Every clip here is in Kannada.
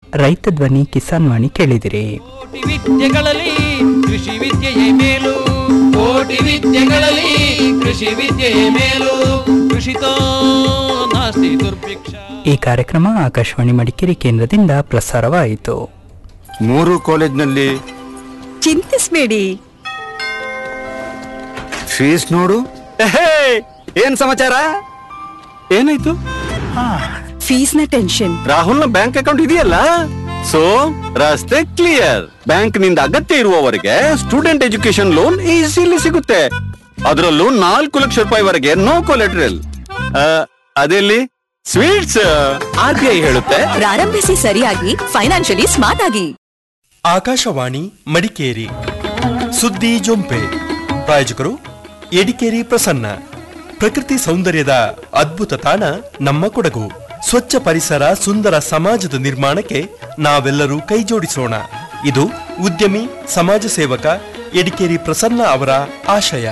ರೈತ ಧ್ವನಿ ಕಿಸಾನ್ ವಾಣಿ ಕೇಳಿದಿರಿ ಕೋಟಿ ವಿದ್ಯೆಗಳಲ್ಲಿ ಕೃಷಿ ವಿದ್ಯೆಯೇ ಮೇಲು ಕೋಟಿ ವಿದ್ಯೆಗಳಲ್ಲಿ ಕೃಷಿ ವಿದ್ಯೆಯೇ ಮೇಲು ಕೃಷಿತೋ ನಾಸ್ತಿ ದುರ್ಭಿಕ್ಷ ಈ ಕಾರ್ಯಕ್ರಮ ಆಕಾಶವಾಣಿ ಮಡಿಕೇರಿ ಕೇಂದ್ರದಿಂದ ಪ್ರಸಾರವಾಯಿತು ಮೂರು ಕಾಲೇಜ್ನಲ್ಲಿ ಚಿಂತಿಸ್ಬೇಡಿ ಫೀಸ್ ನೋಡು ಏನ್ ಸಮಾಚಾರ ಏನಾಯ್ತು ಫೀಸ್ನ ಟೆನ್ಷನ್ ರಾಹುಲ್ನ ಬ್ಯಾಂಕ್ ಅಕೌಂಟ್ ಇದೆಯಲ್ಲ ಸೊ ರಸ್ತೆ ಕ್ಲಿಯರ್ ಬ್ಯಾಂಕ್ ನಿಂದ ಅಗತ್ಯ ಇರುವವರೆಗೆ ಸ್ಟೂಡೆಂಟ್ ಎಜುಕೇಶನ್ ಲೋನ್ ಈಸಿಲಿ ಸಿಗುತ್ತೆ ಅದರಲ್ಲೂ ನಾಲ್ಕು ಲಕ್ಷ ರೂಪಾಯಿವರೆಗೆ ನೋ ಕೊಲೆಟ್ರಲ್ ಅದೆಲ್ಲಿ ಸ್ವೀಟ್ಸ್ ಆರ್ ಬಿ ಐ ಹೇಳುತ್ತೆ ಪ್ರಾರಂಭಿಸಿ ಸರಿಯಾಗಿ ಫೈನಾನ್ಷಿಯಲಿ ಸ್ಮಾರ್ಟ್ ಆಗಿ ಆಕಾಶವಾಣಿ ಮಡಿಕೇರಿ ಸುದ್ದಿ ಜೊಂಪೆ ಪ್ರಾಯೋಜಕರು ಎಡಿಕೇರಿ ಪ್ರಸನ್ನ ಪ್ರಕೃತಿ ಸೌಂದರ್ಯದ ಅದ್ಭುತ ತಾಣ ನಮ್ಮ ಕೊಡಗು ಸ್ವಚ್ಛ ಪರಿಸರ ಸುಂದರ ಸಮಾಜದ ನಿರ್ಮಾಣಕ್ಕೆ ನಾವೆಲ್ಲರೂ ಕೈಜೋಡಿಸೋಣ ಇದು ಉದ್ಯಮಿ ಸಮಾಜ ಸೇವಕ ಎಡಿಕೇರಿ ಪ್ರಸನ್ನ ಅವರ ಆಶಯ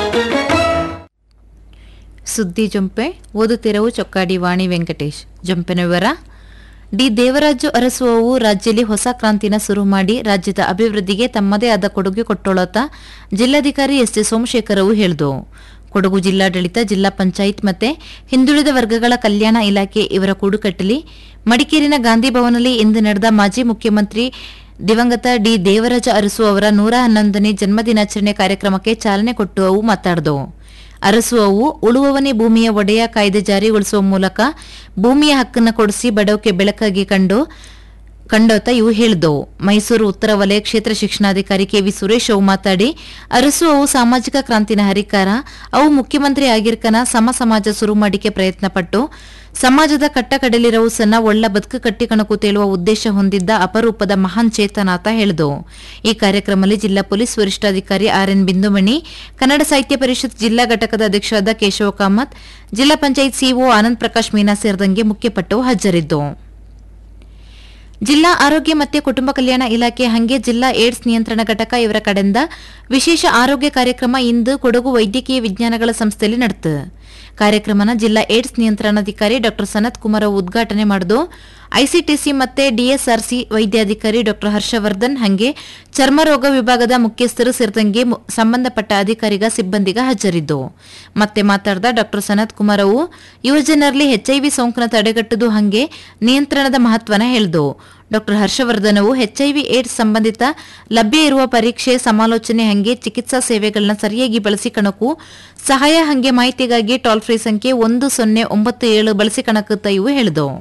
ಸುದ್ದಿ ಜೊಂಪೆ ಓದುತ್ತಿರವು ಚೊಕ್ಕಾಡಿ ವಾಣಿ ವೆಂಕಟೇಶ್ ಜೊಂಪೆನ ವಿವರ ಡಿ ದೇವರಾಜು ಅರಸುವವು ರಾಜ್ಯದಲ್ಲಿ ಹೊಸ ಕ್ರಾಂತಿನ ಶುರು ಮಾಡಿ ರಾಜ್ಯದ ಅಭಿವೃದ್ಧಿಗೆ ತಮ್ಮದೇ ಆದ ಕೊಡುಗೆ ಕೊಟ್ಟೊಳತ ಜಿಲ್ಲಾಧಿಕಾರಿ ಎಸ್ ಟಿ ಸೋಮಶೇಖರವು ಹೇಳಿದು ಕೊಡಗು ಜಿಲ್ಲಾಡಳಿತ ಜಿಲ್ಲಾ ಪಂಚಾಯತ್ ಮತ್ತೆ ಹಿಂದುಳಿದ ವರ್ಗಗಳ ಕಲ್ಯಾಣ ಇಲಾಖೆ ಇವರ ಕೂಡುಕಟ್ಟಲಿ ಮಡಿಕೇರಿನ ಗಾಂಧಿ ಭವನಲ್ಲಿ ಇಂದು ನಡೆದ ಮಾಜಿ ಮುಖ್ಯಮಂತ್ರಿ ದಿವಂಗತ ಡಿ ದೇವರಾಜ ಅರಸು ಅವರ ನೂರ ಹನ್ನೊಂದನೇ ಜನ್ಮದಿನಾಚರಣೆ ಕಾರ್ಯಕ್ರಮಕ್ಕೆ ಚಾಲನೆ ಕೊಟ್ಟು ಅವು ಮಾತಾಡಿದವು ಅರಸು ಅವು ಉಳುವವನೇ ಭೂಮಿಯ ಒಡೆಯ ಕಾಯ್ದೆ ಜಾರಿಗೊಳಿಸುವ ಮೂಲಕ ಭೂಮಿಯ ಹಕ್ಕನ್ನು ಕೊಡಿಸಿ ಬಡವಕ್ಕೆ ಬೆಳಕಾಗಿ ಕಂಡು ಕಂಡೋತ ಇವು ಹೇಳಿದವು ಮೈಸೂರು ಉತ್ತರ ವಲಯ ಕ್ಷೇತ್ರ ಶಿಕ್ಷಣಾಧಿಕಾರಿ ಕೆವಿ ಸುರೇಶ್ ಅವು ಮಾತಾಡಿ ಅರಸು ಅವು ಸಾಮಾಜಿಕ ಕ್ರಾಂತಿನ ಹರಿಕಾರ ಅವು ಮುಖ್ಯಮಂತ್ರಿ ಆಗಿರ್ಕನ ಸಮ ಸಮಾಜ ಶುರು ಮಾಡಿಕೆ ಪ್ರಯತ್ನ ಪಟ್ಟು ಸಮಾಜದ ಕಟ್ಟಕಡಲಿರವು ಸನ್ನ ಒಳ್ಳ ಬದುಕು ಕಟ್ಟಿಕಣಕು ತೇಳುವ ಉದ್ದೇಶ ಹೊಂದಿದ್ದ ಅಪರೂಪದ ಮಹಾನ್ ಚೇತನಾತ ಹೇಳಿದವು ಈ ಕಾರ್ಯಕ್ರಮದಲ್ಲಿ ಜಿಲ್ಲಾ ಪೊಲೀಸ್ ವರಿಷ್ಠಾಧಿಕಾರಿ ಆರ್ ಎನ್ ಬಿಂದುಮಣಿ ಕನ್ನಡ ಸಾಹಿತ್ಯ ಪರಿಷತ್ ಜಿಲ್ಲಾ ಘಟಕದ ಅಧ್ಯಕ್ಷರಾದ ಕೇಶವ ಕಾಮತ್ ಜಿಲ್ಲಾ ಪಂಚಾಯತ್ ಸಿಇಒ ಆನಂದ್ ಪ್ರಕಾಶ್ ಮೀನಾ ಸೇರಿದಂಗೆ ಮುಖ್ಯಪಟ್ಟವು ಹಾಜರಿದ್ದವು ಜಿಲ್ಲಾ ಆರೋಗ್ಯ ಮತ್ತು ಕುಟುಂಬ ಕಲ್ಯಾಣ ಇಲಾಖೆ ಹಂಗೆ ಜಿಲ್ಲಾ ಏಡ್ಸ್ ನಿಯಂತ್ರಣ ಘಟಕ ಇವರ ಕಡೆಯಿಂದ ವಿಶೇಷ ಆರೋಗ್ಯ ಕಾರ್ಯಕ್ರಮ ಇಂದು ಕೊಡಗು ವೈದ್ಯಕೀಯ ವಿಜ್ಞಾನಗಳ ಸಂಸ್ಥೆಯಲ್ಲಿ ನಡೆತು ಕಾರ್ಯಕ್ರಮನ ಜಿಲ್ಲಾ ಏಡ್ಸ್ ನಿಯಂತ್ರಣಾಧಿಕಾರಿ ಡಾ ಸನತ್ ಕುಮಾರ್ ಅವರು ಉದ್ಘಾಟನೆ ಮಾಡಿದು ಐಸಿಟಿಸಿ ಮತ್ತೆ ಡಿಎಸ್ಆರ್ಸಿ ವೈದ್ಯಾಧಿಕಾರಿ ಡಾ ಹರ್ಷವರ್ಧನ್ ಹಂಗೆ ಚರ್ಮರೋಗ ವಿಭಾಗದ ಮುಖ್ಯಸ್ಥರು ಸೇರಿದಂಗೆ ಮು- ಸಂಬಂಧಪಟ್ಟ ಅಧಿಕಾರಿಗ ಸಿಬ್ಬಂದಿಗ ಹಾಜರಿದ್ದು ಮತ್ತೆ ಮಾತಾಡಿದ ಡಾ ಸನತ್ ಕುಮಾರ್ ಅವು ಯುವಜನರಲ್ಲಿ ಎಚ್ಐವಿ ಸೋಂಕನ ತಡೆಗಟ್ಟುದು ಹಂಗೆ ನಿಯಂತ್ರಣದ ಮಹತ್ವನ ಹೇಳಿದು ಡಾ ಹರ್ಷವರ್ಧನ್ ಅವು ಎಚ್ಐವಿ ಏಡ್ಸ್ ಸಂಬಂಧಿತ ಲಭ್ಯ ಇರುವ ಪರೀಕ್ಷೆ ಸಮಾಲೋಚನೆ ಹಂಗೆ ಚಿಕಿತ್ಸಾ ಸೇವೆಗಳನ್ನ ಸರಿಯಾಗಿ ಬಳಸಿಕಣಕು ಸಹಾಯ ಹಂಗೆ ಮಾಹಿತಿಗಾಗಿ ಟೋಲ್ ಫ್ರೀ ಸಂಖ್ಯೆ ಒಂದು ಸೊನ್ನೆ ಒಂಬತ್ತು ಏಳು ಬಳಸಿಕಣಕುತ್ತ ಇವು ಹೇಳಿದವು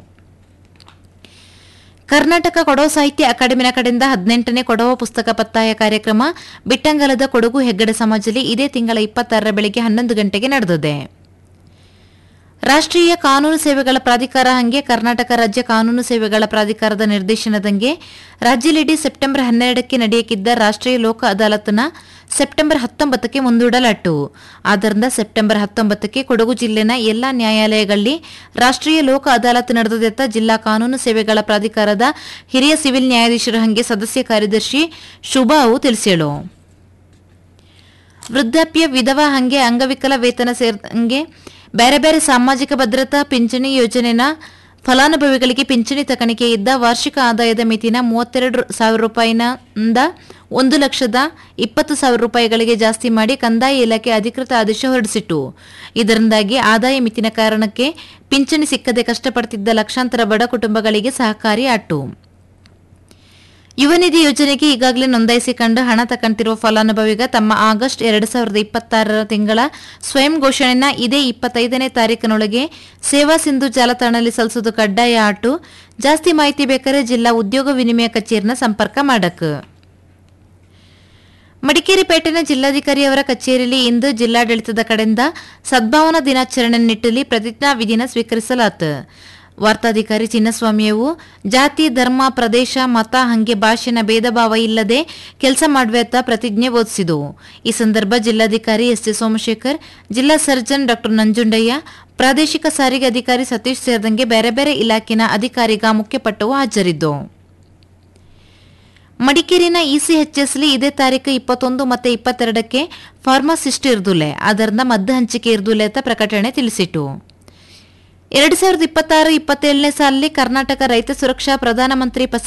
ಕರ್ನಾಟಕ ಕೊಡವ ಸಾಹಿತ್ಯ ಅಕಾಡೆಮಿನ ಕಡೆಯಿಂದ ಹದಿನೆಂಟನೇ ಕೊಡವ ಪುಸ್ತಕ ಪತ್ತಾಯ ಕಾರ್ಯಕ್ರಮ ಬಿಟ್ಟಂಗಲದ ಕೊಡಗು ಹೆಗ್ಗಡೆ ಸಮಾಜದಲ್ಲಿ ಇದೇ ತಿಂಗಳ ಇಪ್ಪತ್ತಾರರ ಬೆಳಗ್ಗೆ ಹನ್ನೊಂದು ಗಂಟೆಗೆ ನಡೆದಿದೆ ರಾಷ್ಟ್ರೀಯ ಕಾನೂನು ಸೇವೆಗಳ ಪ್ರಾಧಿಕಾರ ಹಂಗೆ ಕರ್ನಾಟಕ ರಾಜ್ಯ ಕಾನೂನು ಸೇವೆಗಳ ಪ್ರಾಧಿಕಾರದ ನಿರ್ದೇಶನದಂಗೆ ರಾಜ್ಯಲಿಡೀ ಸೆಪ್ಟೆಂಬರ್ ಹನ್ನೆರಡಕ್ಕೆ ನಡೆಯಕಿದ್ದ ರಾಷ್ಟ್ರೀಯ ಲೋಕ ಅದಾಲತ್ನ ಸೆಪ್ಟೆಂಬರ್ ಹತ್ತೊಂಬತ್ತಕ್ಕೆ ಮುಂದೂಡಲಾಟು ಆದ್ದರಿಂದ ಸೆಪ್ಟೆಂಬರ್ ಹತ್ತೊಂಬತ್ತಕ್ಕೆ ಕೊಡಗು ಜಿಲ್ಲೆನ ಎಲ್ಲಾ ನ್ಯಾಯಾಲಯಗಳಲ್ಲಿ ರಾಷ್ಟ್ರೀಯ ಲೋಕ ಅದಾಲತ್ ನಡೆದದೆತ್ತ ಜಿಲ್ಲಾ ಕಾನೂನು ಸೇವೆಗಳ ಪ್ರಾಧಿಕಾರದ ಹಿರಿಯ ಸಿವಿಲ್ ನ್ಯಾಯಾಧೀಶರ ಹಂಗೆ ಸದಸ್ಯ ಕಾರ್ಯದರ್ಶಿ ಶುಭಾ ಅವು ತಿಳಿಸ್ಯಾಳು ವೃದ್ಧಾಪ್ಯ ವಿಧವಾ ಹಂಗೆ ಅಂಗವಿಕಲ ವೇತನ ಸೇರಿದಂಗೆ ಬೇರೆ ಬೇರೆ ಸಾಮಾಜಿಕ ಭದ್ರತಾ ಪಿಂಚಣಿ ಯೋಜನೆನ ಫಲಾನುಭವಿಗಳಿಗೆ ಪಿಂಚಣಿ ತಕಣಿಕೆ ಇದ್ದ ವಾರ್ಷಿಕ ಆದಾಯದ ಮಿತಿನ ಮೂವತ್ತೆರಡು ಸಾವಿರ ರೂಪಾಯಿನಿಂದ ಒಂದು ಲಕ್ಷದ ಇಪ್ಪತ್ತು ಸಾವಿರ ರೂಪಾಯಿಗಳಿಗೆ ಜಾಸ್ತಿ ಮಾಡಿ ಕಂದಾಯ ಇಲಾಖೆ ಅಧಿಕೃತ ಆದೇಶ ಹೊರಡಿಸಿತ್ತು ಇದರಿಂದಾಗಿ ಆದಾಯ ಮಿತಿನ ಕಾರಣಕ್ಕೆ ಪಿಂಚಣಿ ಸಿಕ್ಕದೆ ಕಷ್ಟಪಡ್ತಿದ್ದ ಲಕ್ಷಾಂತರ ಬಡ ಕುಟುಂಬಗಳಿಗೆ ಸಹಕಾರಿ ಆಟ್ಟು ಯುವ ನಿಧಿ ಯೋಜನೆಗೆ ಈಗಾಗಲೇ ನೋಂದಾಯಿಸಿಕೊಂಡು ಹಣ ತಕ್ಕಂತಿರುವ ಫಲಾನುಭವಿಗ ತಮ್ಮ ಆಗಸ್ಟ್ ಎರಡು ಸಾವಿರದ ಇಪ್ಪತ್ತಾರರ ತಿಂಗಳ ಸ್ವಯಂ ಘೋಷಣೆನ ಇದೇ ಇಪ್ಪತ್ತೈದನೇ ತಾರೀಕಿನೊಳಗೆ ಸೇವಾ ಸಿಂಧು ಜಾಲತಾಣದಲ್ಲಿ ಸಲ್ಲಿಸೋದು ಕಡ್ಡಾಯ ಆಟು ಜಾಸ್ತಿ ಮಾಹಿತಿ ಬೇಕಾದ್ರೆ ಜಿಲ್ಲಾ ಉದ್ಯೋಗ ವಿನಿಮಯ ಕಚೇರಿನ ಸಂಪರ್ಕ ಮಾಡಕ್ ಮಡಿಕೇರಿ ಪೇಟೆನ ಜಿಲ್ಲಾಧಿಕಾರಿ ಅವರ ಕಚೇರಿಯಲ್ಲಿ ಇಂದು ಜಿಲ್ಲಾಡಳಿತದ ಕಡೆಯಿಂದ ಸದ್ಭಾವನಾ ದಿನಾಚರಣೆ ನಿಟ್ಟಲ್ಲಿ ಪ್ರತಿಜ್ಞಾ ವಿಧಿನ ಸ್ವೀಕರಿಸಲಾತು ವಾರ್ತಾಧಿಕಾರಿ ಚಿನ್ನಸ್ವಾಮಿಯವು ಜಾತಿ ಧರ್ಮ ಪ್ರದೇಶ ಮತ ಹಂಗೆ ಭಾಷೆನ ಭೇದ ಭಾವ ಇಲ್ಲದೆ ಕೆಲಸ ಮಾಡುವತ್ತ ಪ್ರತಿಜ್ಞೆ ಬೋಧಿಸಿದವು ಈ ಸಂದರ್ಭ ಜಿಲ್ಲಾಧಿಕಾರಿ ಎಸ್ ಟಿ ಸೋಮಶೇಖರ್ ಜಿಲ್ಲಾ ಸರ್ಜನ್ ಡಾ ನಂಜುಂಡಯ್ಯ ಪ್ರಾದೇಶಿಕ ಸಾರಿಗೆ ಅಧಿಕಾರಿ ಸತೀಶ್ ಸೇರಿದಂಗೆ ಬೇರೆ ಬೇರೆ ಇಲಾಖೆನ ಅಧಿಕಾರಿಗ ಮುಖ್ಯಪಟ್ಟವು ಹಾಜರಿದ್ದು ಮಡಿಕೇರಿನ ಇಸಿಎಚ್ಎಸ್ಲಿ ಇದೇ ತಾರೀಕು ಇಪ್ಪತ್ತೊಂದು ಮತ್ತೆ ಇಪ್ಪತ್ತೆರಡಕ್ಕೆ ಫಾರ್ಮಾಸಿಸ್ಟ್ ಇರ್ದುಲೆ ಅದರಿಂದ ಮದ್ದು ಹಂಚಿಕೆ ಇರ್ದುಲೆ ಅಂತ ಪ್ರಕಟಣೆ ತಿಳಿಸಿತು ಎರಡು ಸಾವಿರದ ಇಪ್ಪತ್ತಾರು ಇಪ್ಪತ್ತೇಳನೇ ಸಾಲಿನಲ್ಲಿ ಕರ್ನಾಟಕ ರೈತ ಸುರಕ್ಷಾ ಪ್ರಧಾನಮಂತ್ರಿ ಫಸಲ್